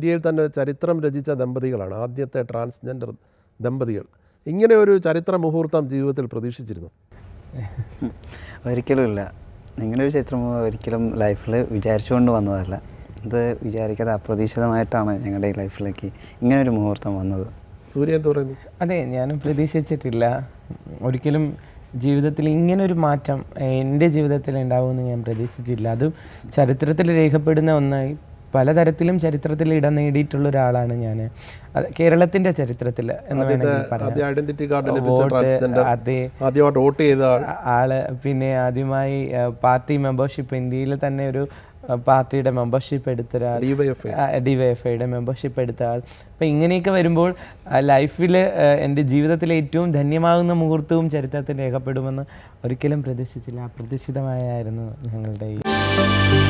ഇന്ത്യയിൽ തന്നെ ചരിത്രം രചിച്ച ദമ്പതികളാണ് ആദ്യത്തെ ട്രാൻസ്ജെൻഡർ ദമ്പതികൾ ഇങ്ങനെ ഒരു ചരിത്ര മുഹൂർത്തം ജീവിതത്തിൽ പ്രതീക്ഷിച്ചിരുന്നു ഒരിക്കലും ഇല്ല ഇങ്ങനൊരു ചിത്രം ഒരിക്കലും ലൈഫിൽ വിചാരിച്ചുകൊണ്ട് വന്നതല്ല ഇത് വിചാരിക്കാതെ അപ്രതീക്ഷിതമായിട്ടാണ് ഞങ്ങളുടെ ഈ ലൈഫിലേക്ക് ഇങ്ങനൊരു മുഹൂർത്തം വന്നത് സൂര്യ എന്ത് പറയുന്നു അതെ ഞാനും പ്രതീക്ഷിച്ചിട്ടില്ല ഒരിക്കലും ജീവിതത്തിൽ ഇങ്ങനൊരു മാറ്റം എൻ്റെ ജീവിതത്തിൽ ഉണ്ടാവുമെന്ന് ഞാൻ പ്രതീക്ഷിച്ചില്ല അതും ചരിത്രത്തിൽ രേഖപ്പെടുന്ന ഒന്നായി പലതരത്തിലും ചരിത്രത്തിൽ ഇടം നേടിയിട്ടുള്ള ഒരാളാണ് ഞാൻ കേരളത്തിൻ്റെ ചരിത്രത്തിൽ എന്ന് ആദ്യത്തെ വേണമെങ്കിൽ ആദ്യ പറയാം ഐഡന്റിറ്റി കാർഡ് ലഭിച്ച വോട്ട്, ട്രാൻസ്ജെൻഡർ അതെ ആദ്യമായിട്ട് വോട്ട് ചെയ്ത ആൾ ആ- ആള് പിന്നെ ആദ്യമായി ആ, പാർട്ടി മെമ്പർഷിപ്പ് ഇന്ത്യയിൽ തന്നെ ഒരു ആ, പാർട്ടിയുടെ മെമ്പർഷിപ്പ് എടുത്ത ഒരാൾ ഡിവൈഎഫ്ഐ ഡിവൈഎഫ്ഐയുടെ മെമ്പർഷിപ്പ് എടുത്ത ആൾ അപ്പം ഇങ്ങനെയൊക്കെ വരുമ്പോൾ ലൈഫിൽ എൻ്റെ ജീവിതത്തിലെ ഏറ്റവും ധന്യമാകുന്ന മുഹൂർത്തവും ചരിത്രത്തിൽ രേഖപ്പെടുമെന്ന് ഒരിക്കലും പ്രതീക്ഷിച്ചില്ല അപ്രതീക്ഷിതമായായിരുന്നു ഞങ്ങളുടെ ഈ